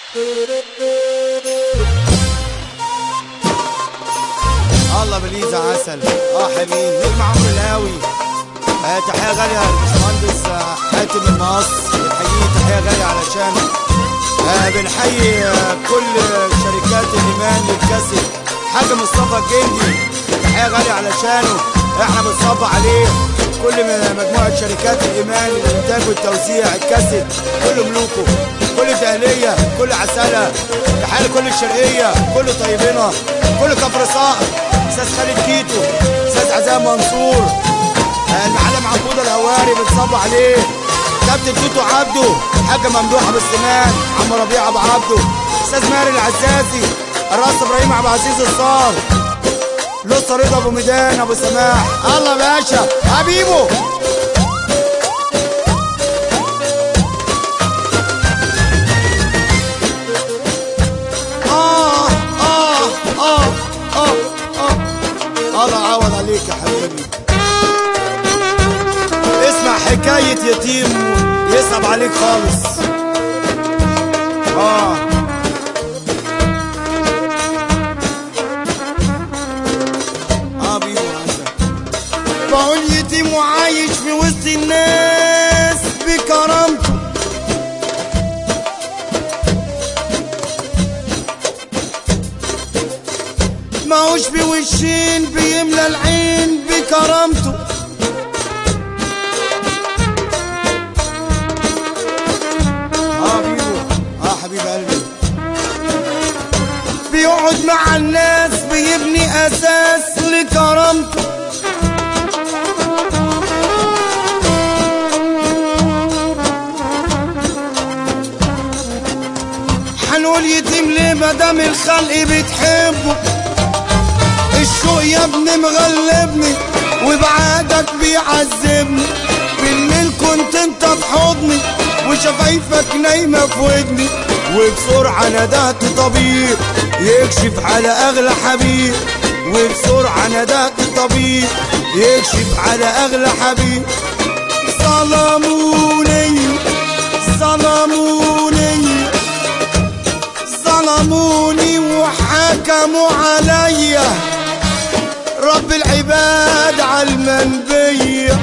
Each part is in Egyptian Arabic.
الله بليزة عسل اه حمين نجم عمرو الهاوي آه تحية غالية للباشمهندس آه، حاتم المقص بنحييه تحية غالية علشان آه بنحيي آه كل شركات الإيمان للكاسيت حاج مصطفى الجندي تحية غالية علشانه احنا بنصب عليه كل من مجموعة شركات الإيمان للإنتاج والتوزيع الكاسيت كل ملوكه كل دهلية كل عسلة تحية لكل الشرقية كل طيبنا كل كفر صقر أستاذ خالد كيتو أستاذ عزام منصور آه، المعلم عبود الهواري بنصب عليه كابتن توتو عبده حاجة ممدوح ابو السنان عم ربيع ابو عبده استاذ ماهر العزازي الراس ابراهيم عبد العزيز الصار لسه رضا ابو ميدان ابو سماح الله باشا حبيبه آه آه آه آه آه الله يعوض عليك يا حبيبي اسمع حكاية يتيم يصعب عليك خالص اه اه بيبو عسل بقول يتيم وعايش في وسط الناس بكرامته ماهوش بوشين بيملى العين بكرامته اه بيبو اه حبيب قلبي بيقعد مع الناس بيبني اساس لكرامته حنقول يتيم ليه مدام الخلق بتحبه الشوق يا ابني مغلبني وبعادك بيعذبني بالليل كنت انت في حضني وشفايفك نايمة في ودني وبسرعة ندهت طبيب يكشف على أغلى حبيب وبسرعة ندهت طبيب يكشف على أغلى حبيب ظلموني ظلموني ظلموني وحكموا عليا رب العباد علمن بيا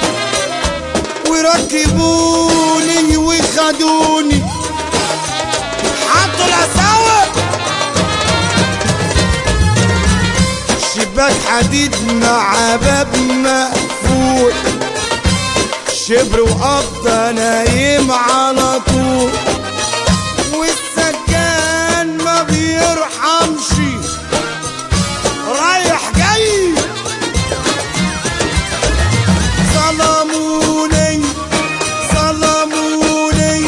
وركبوني وخدوني حطوا الاساور شباك حديد مع باب مقفول شبر وقبضة نايم على طول والسجان ما بيرحمش رايح جاي ظلموني ظلموني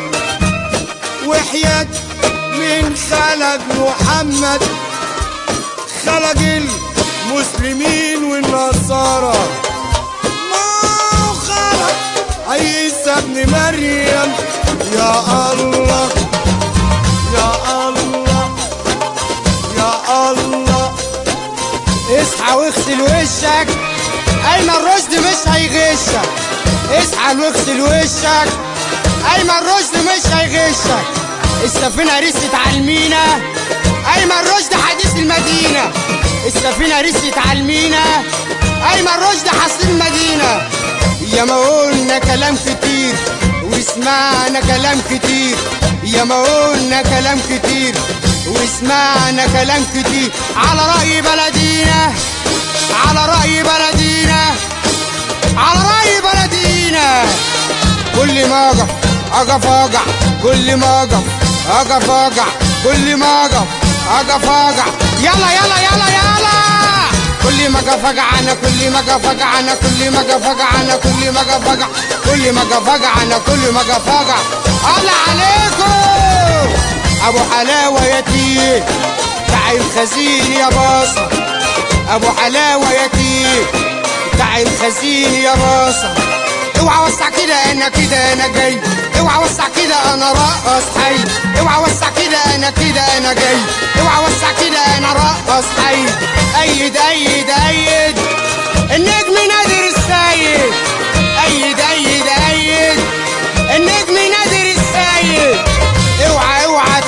وحياة من خلق محمد خلق المسلمين والنصارى ما خلق عيسى ابن مريم يا الله يا الله يا الله اصحى واغسل وشك ايمن رشدي مش هيغشك اصحى واغسل وشك ايمن رشدي مش هيغشك السفينه رست على المينا ايمن رشدي حديث المدينه السفينه رست على المينا ايمن رشدي حصيل المدينه يا ما قلنا كلام كتير وسمعنا كلام كتير يا ما قلنا كلام كتير وسمعنا كلام كتير على رأي بلدينا على رأي بلدينا على رأي بلدينا كل ما اقف اقف اقع كل ما اقف اقف اقع كل ما اقف اقف اقع يلا يلا يلا يلا كل ما اقف اقع انا كل ما اقف اقع انا كل ما اقف اقع انا كل ما اقف اقع كل ما اقف اقع انا كل ما اقف اقع الله عليكم ابو حلاوه يتيم بتاع الخزين يا باصه ابو حلاوه يتيم بتاع الخزين يا باصه اوعى وسع كده انا كده انا جاي اوعى وسع كده انا رقص حي اوعى وسع كده انا كده انا جاي اوعى وسع كده انا رقص حي ايد ايد ايد النجم نادر السيد ايد ايد ايد النجم نادر السيد اوعى اوعى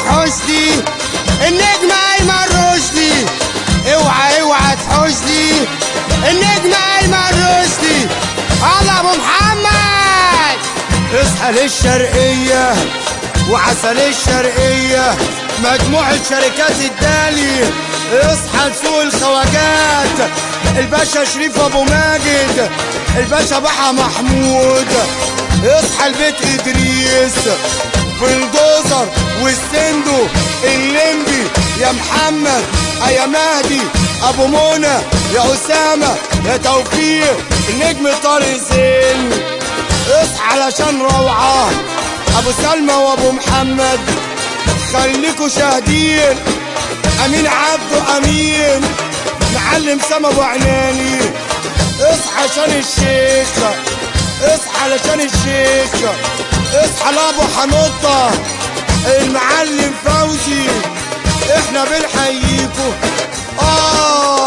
عسل الشرقية وعسل الشرقية مجموعة شركات الدالي اصحى لسوق الخواجات الباشا شريف ابو ماجد الباشا بحا محمود اصحى البيت ادريس بلدوزر والسندو الليمبي يا محمد يا مهدي ابو منى يا اسامه يا توفيق النجم طارق زين اصحى علشان روعه ابو سلمى وابو محمد خليكوا شاهدين امين عبده امين معلم سما ابو عناني اصحى عشان الشيخ اصحى علشان الشيخ اصحى لابو حنوطه المعلم فوزي احنا بنحييكوا اه